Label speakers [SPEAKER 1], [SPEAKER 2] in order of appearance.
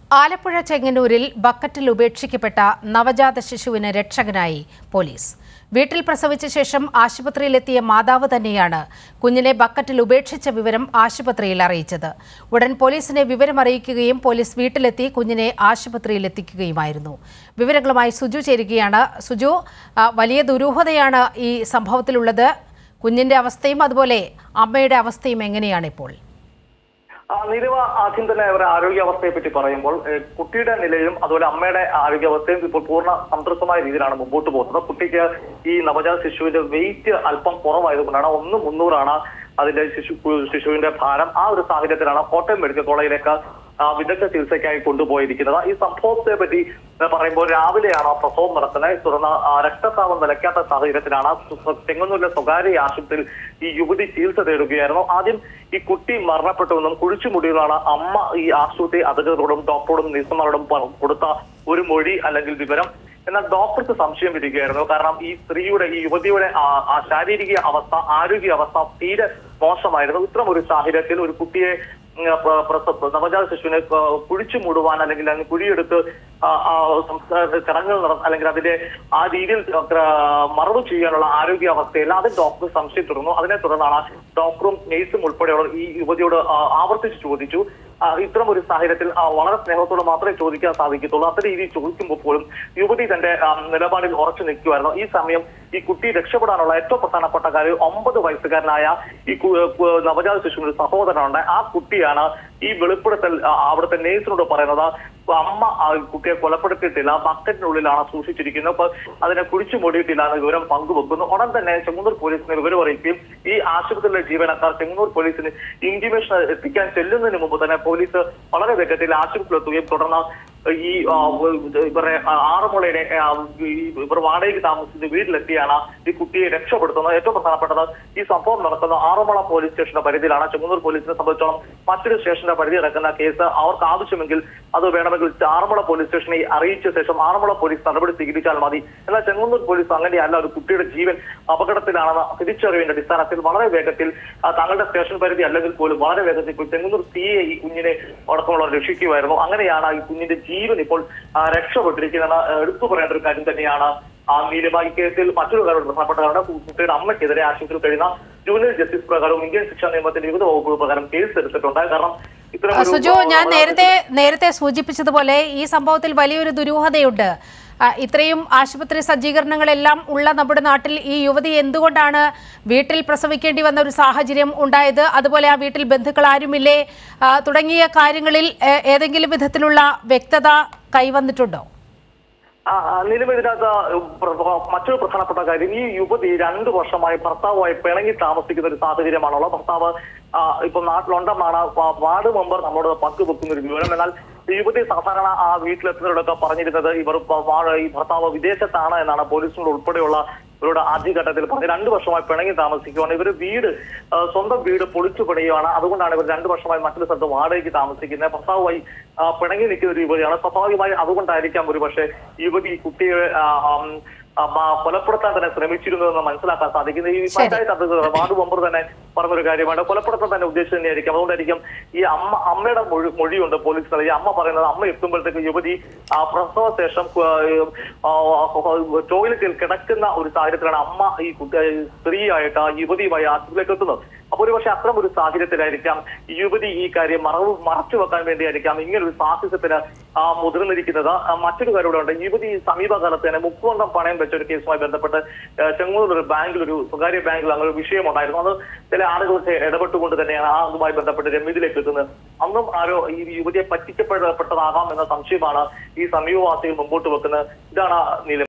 [SPEAKER 1] ആലപ്പുഴ ചെങ്ങന്നൂരിൽ ബക്കറ്റിൽ ഉപേക്ഷിക്കപ്പെട്ട നവജാത ശിശുവിന് രക്ഷകനായി പോലീസ് വീട്ടിൽ പ്രസവിച്ച ശേഷം ആശുപത്രിയിലെത്തിയ മാതാവ് തന്നെയാണ് കുഞ്ഞിനെ ബക്കറ്റിൽ ഉപേക്ഷിച്ച വിവരം ആശുപത്രിയിൽ അറിയിച്ചത് ഉടൻ പോലീസിനെ വിവരമറിയിക്കുകയും പോലീസ് വീട്ടിലെത്തി കുഞ്ഞിനെ ആശുപത്രിയിൽ എത്തിക്കുകയുമായിരുന്നു വിവരങ്ങളുമായി സുജു ചേരുകയാണ് സുജു ആ, വലിയ ദുരൂഹതയാണ് ഈ സംഭവത്തിലുള്ളത് കുഞ്ഞിന്റെ അവസ്ഥയും അതുപോലെ അമ്മയുടെ അവസ്ഥയും എങ്ങനെയാണ് ഇപ്പോൾ
[SPEAKER 2] ആ, നിലവ ആദ്യം തന്നെ അവരുടെ ആരോഗ്യാവസ്ഥയെ പറ്റി പറയുമ്പോൾ ഏഹ്, കുട്ടിയുടെ നിലയും അതുപോലെ അമ്മയുടെ ആരോഗ്യാവസ്ഥയും ഇപ്പോൾ പൂർണ്ണ സംതൃപ്തമായ രീതിയിലാണ് മുമ്പോട്ട് പോകുന്നത് കുട്ടിക്ക് ഈ നവജാത ശിശുവിന്റെ വെയിറ്റ് അല്പം കുറവായതുകൊണ്ടാണ് ഒന്ന് മുന്നൂറാണ് അതിന്റെ ശിശു ശിശുവിന്റെ ഭാരം ആ ഒരു സാഹചര്യത്തിലാണ് കോട്ടയം മെഡിക്കൽ കോളേജിലേക്ക് ആ, വിദഗ്ധ ചികിത്സയ്ക്കായി കൊണ്ടുപോയിരിക്കുന്നത് ഈ സംഭവത്തെ പറ്റി ഏഹ്, പറയുമ്പോൾ രാവിലെയാണ് ആ പ്രസവം നടക്കുന്നത് തുടർന്ന് ആ, രക്തസ്രാവം നിലയ്ക്കാത്ത സാഹചര്യത്തിലാണ് സു- ചെങ്ങന്നൂരിലെ സ്വകാര്യ ആശുപത്രിയിൽ ഈ യുവതി ചികിത്സ തേടുകയായിരുന്നു ആദ്യം ഈ കുട്ടി മരണപ്പെട്ടുവെന്നും കുഴിച്ചുമുടിയെന്നാണ് അമ്മ ഈ ആശുപത്രി അധികൃതരോടും ഡോക്ടറോടും നഴ്സുമാരോടും പ- കൊടുത്ത ഒരു മൊഴി അല്ലെങ്കിൽ വിവരം എന്നാൽ ഡോക്ടർക്ക് സംശയം വരികയായിരുന്നു കാരണം ഈ സ്ത്രീയുടെ ഈ യുവതിയുടെ ആ- ആ ശാരീരിക അവസ്ഥ ആരോഗ്യ അവസ്ഥ തീരെ മോശമായിരുന്നു ഇത്തരം ഒരു സാഹചര്യത്തിൽ ഒരു കുട്ടിയെ ഉം, പ്ര- പ്രസ- നവജാത ശിശുവിനെ ആ, കുഴിച്ചു മൂടുവാൻ അല്ലെങ്കിൽ അതിന് കുഴിയെടുത്ത് ആ, ആ, സംസ്കാര ചടങ്ങുകൾ നട അല്ലെങ്കിൽ അതിന്റെ ആ രീതിയിൽ ആ, മറവ് ചെയ്യാനുള്ള ആരോഗ്യ അവസ്ഥയില്ല അത് ഡോക്ടർ സംശയം തുടർന്നു അതിനെ തുടർന്നാണ് ഡോക്ടറും നേഴ്സും ഉൾപ്പെടെയുള്ള ഈ യുവതിയോട് ആ, ആവർത്തിച്ച് ചോദിച്ചു ആ, ഇത്തരം ഒരു സാഹചര്യത്തിൽ ആ, വളരെ സ്നേഹത്തോടെ മാത്രമേ ചോദിക്കാൻ സാധിക്കത്തുള്ളൂ അത്ര രീതിയിൽ ചോദിക്കുമ്പോൾ പോലും യുവതി തന്റെ ആ, നിലപാടിൽ ഉറച്ചു നിൽക്കുമായിരുന്നു ഈ സമയം ഈ കുട്ടി രക്ഷപ്പെടാനുള്ള ഏറ്റവും പ്രധാനപ്പെട്ട കാര്യം ഒമ്പത് വയസ്സുകാരനായ ഈ കു- കു- നവജാത ശിശുവിന് ഒരു സഹോദരനുണ്ട് ആ കുട്ടിയാണ് ഈ വെളിപ്പെടുത്തൽ ആ, അവിടുത്തെ നേഴ്സിനോട് പറയുന്നത് അമ്മ ആ കുട്ടിയെ കൊലപ്പെടുത്തിയിട്ടില്ല ബക്കറ്റിനുള്ളിലാണ് സൂക്ഷിച്ചിരിക്കുന്നത് അപ്പൊ അതിനെ കുഴിച്ചു മൂടിയിട്ടില്ല എന്ന വിവരം പങ്കുവെക്കുന്നു ഉടൻ തന്നെ ചെങ്ങന്നൂർ പോലീസിനെ വിവരം അറിയിക്കുകയും ഈ ആശുപത്രിയിലെ ജീവനക്കാർ ചെങ്ങന്നൂർ പോലീസിന് ഇന്റിമേഷൻ എത്തിക്കാൻ ചെല്ലുന്നതിന് മുമ്പ് തന്നെ പോലീസ് വളരെ വേഗത്തിൽ ആശുപത്രിയിൽ എത്തുകയും തുടർന്ന് ഈ ആ, ഇവരുടെ ആറന്മുളയുടെ ആ, ഈ ഇവർ വാടകയ്ക്ക് താമസിക്കുന്ന വീട്ടിലെത്തിയാണ് ഈ കുട്ടിയെ രക്ഷപ്പെടുത്തുന്നത് ഏറ്റവും പ്രധാനപ്പെട്ടത് ഈ സംഭവം നടക്കുന്ന ആറന്മുള പോലീസ് സ്റ്റേഷന്റെ പരിധിയിലാണ് ചെങ്ങന്നൂർ പോലീസിനെ സംബന്ധിച്ചോളം മറ്റൊരു സ്റ്റേഷന്റെ പരിധി കിടക്കുന്ന കേസ് അവർക്ക് ആവശ്യമെങ്കിൽ അത് വേണമെങ്കിൽ ആറന്മുള പോലീസ് സ്റ്റേഷനെ അറിയിച്ച ശേഷം ആറന്മുള പോലീസ് നടപടി സ്വീകരിച്ചാൽ മതി എന്നാൽ ചെങ്ങന്നൂർ പോലീസ് അങ്ങനെയല്ല ഒരു കുട്ടിയുടെ ജീവൻ അപകടത്തിലാണെന്ന തിരിച്ചറിവിന്റെ അടിസ്ഥാനത്തിൽ വളരെ വേഗത്തിൽ ആ, തങ്ങളുടെ സ്റ്റേഷൻ പരിധി അല്ലെങ്കിൽ പോലും വളരെ വേഗത്തിൽ ഇപ്പോൾ ചെങ്ങന്നൂർ സിയെ ഈ കുഞ്ഞിനെ അടക്കമുള്ള രക്ഷിക്കുമായിരുന്നു അങ്ങനെയാണ് ഈ കുഞ്ഞിന്റെ ജീവൻ ഇപ്പോൾ ആ, രക്ഷപ്പെട്ടിരിക്കുന്നത് എടുത്തു പറയേണ്ട ഒരു കാര്യം തന്നെയാണ് ആ നീലിമ ഈ കേസിൽ മറ്റൊരു കാര്യം പ്രധാനപ്പെട്ട കാരണം കുട്ടിയുടെ അമ്മയ്ക്കെതിരെ ആശുപത്രിയിൽ കഴിയുന്ന ജൂനിയർ ജസ്റ്റിസ് പ്രകാരവും ഇന്ത്യൻ ശിക്ഷാ നിയമത്തിന്റെ വിവിധ വകുപ്പുകൾ പ്രകാരം കേസ് എടുത്തിട്ടുണ്ട് കാരണം ഇത്തരം
[SPEAKER 1] ആ,
[SPEAKER 2] ഒരു,
[SPEAKER 1] സുജു
[SPEAKER 2] ആ,
[SPEAKER 1] ഞാൻ
[SPEAKER 2] വളരെ-
[SPEAKER 1] നേരത്തെ നേരത്തെ സൂചിപ്പിച്ചതുപോലെ ഈ സംഭവത്തിൽ വലിയൊരു ദുരൂഹതയുണ്ട് ആ, ഇത്രയും ആശുപത്രി സജ്ജീകരണങ്ങളെല്ലാം ഉള്ള നമ്മുടെ നാട്ടിൽ ഈ യുവതി എന്തുകൊണ്ടാണ് വീട്ടിൽ പ്രസവിക്കേണ്ടി വന്ന ഒരു സാഹചര്യം ഉണ്ടായത് അതുപോലെ ആ വീട്ടിൽ ബന്ധുക്കൾ ആരുമില്ലേ ആ, തുടങ്ങിയ കാര്യങ്ങളിൽ ഏ, ഏതെങ്കിലും വിധത്തിലുള്ള വ്യക്തത കൈവന്നിട്ടുണ്ടോ
[SPEAKER 2] ആ, ആ, നിലവിൽ ഇതിനകത്ത് പ്ര- പ്ര- മറ്റൊരു പ്രധാനപ്പെട്ട കാര്യം ഈ യുവതി രണ്ടു വർഷമായി ഭർത്താവുമായി പിണങ്ങി താമസിക്കുന്ന ഒരു സാഹചര്യമാണുള്ളത് ഭർത്താവ് ആ, ഇപ്പൊ നാട്ടിലുണ്ടെന്നാണ് വാ- വാർഡ് മെമ്പർ നമ്മോട് പങ്കുവെക്കുന്ന ഒരു വിവരം എന്നാൽ ഈ യുവതി സാധാരണ ആ വീട്ടിലെത്തുന്നവരോടൊക്കെ പറഞ്ഞിരുന്നത് ഇവർ പ- വാ- ഈ ഭർത്താവ് വിദേശത്താണ് എന്നാണ് പോലീസിനോട് ഉൾപ്പെടെയുള്ള ഇവരുടെ ആദ്യഘട്ടത്തിൽ പറഞ്ഞ് രണ്ടു വർഷമായി പിണങ്ങി താമസിക്കുകയാണ് ഇവർ വീട് ആ, സ്വന്തം വീട് പൊളിച്ചു പണിയുകയാണ് അതുകൊണ്ടാണ് ഇവർ രണ്ടു വർഷമായി മറ്റൊരു സ്ഥലത്ത് വാടകയ്ക്ക് താമസിക്കുന്നത് ഭർത്താവുമായി ആ, പിണങ്ങി നിൽക്കുന്ന ഒരു യുവതിയാണ് സ്വാഭാവികമായി അതുകൊണ്ടായിരിക്കാം ഒരു പക്ഷേ യുവതി ഈ കുട്ടിയെ ആ, ആം, ആ, മ- കൊലപ്പെടുത്താൻ തന്നെ ശ്രമിച്ചിരുന്നു എന്ന് മനസ്സിലാക്കാൻ സാധിക്കുന്നത് ഈ
[SPEAKER 1] ശരി.
[SPEAKER 2] പഞ്ചായത്ത് അധികൃതർ വാർഡ് മെമ്പർ തന്നെ പറഞ്ഞൊരു കാര്യമാണ് കൊലപ്പെടുത്താൻ തന്നെ ഉദ്ദേശിച്ചു തന്നെയായിരിക്കും അതുകൊണ്ടായിരിക്കും ഈ അമ്മ അമ്മയുടെ മൊഴി മൊഴിയുണ്ട് പോലീസ് ഈ അമ്മ പറയുന്നത് അമ്മ എത്തുമ്പോഴത്തേക്ക് യുവതി ആ പ്രസവ ശേഷം ആ, ആ, ടോയ്ലറ്റിൽ കിടക്കുന്ന ഒരു സാഹചര്യത്തിലാണ് അമ്മ ഈ കുട്ടി സ്ത്രീയായിട്ട് ആ യുവതിയുമായി ആശുപത്രിയിലേക്ക് എത്തുന്നത് അപ്പൊ ഒരു പക്ഷെ അത്തരം ഒരു സാഹചര്യത്തിലായിരിക്കാം ഈ യുവതി ഈ കാര്യം മറവ് മറച്ചു വെക്കാൻ വേണ്ടിയായിരിക്കാം ഇങ്ങനൊരു സാഹസ്യത്തിന് ആ, മുതിർന്നിരിക്കുന്നത് ആ, മറ്റൊരു കാര്യം കൂടെ ഉണ്ട് യുവതി സമീപകാലത്ത് തന്നെ മുക്കുവന്തം പണയം വെച്ച ഒരു കേസുമായി ബന്ധപ്പെട്ട് ആ, ചെങ്ങന്നൂർ ഒരു ബാങ്കിൽ ഒരു സ്വകാര്യ ബാങ്കിൽ അങ്ങനെ ഒരു വിഷയമുണ്ടായിരുന്നു അത് ചില ആളുകൾക്ക് ഇടപെട്ടുകൊണ്ട് തന്നെയാണ് ആ അതുമായി ബന്ധപ്പെട്ട് രമ്യതിലേക്ക് എത്തുന്നത് അന്നും ആരോ ഈ യുവതിയെ പറ്റിക്കപ്പെടപ്പെട്ടതാകാം എന്ന സംശയമാണ് ഈ സമീപവാസികൾ മുമ്പോട്ട് വെക്കുന്നത് ഇതാണ് നീലം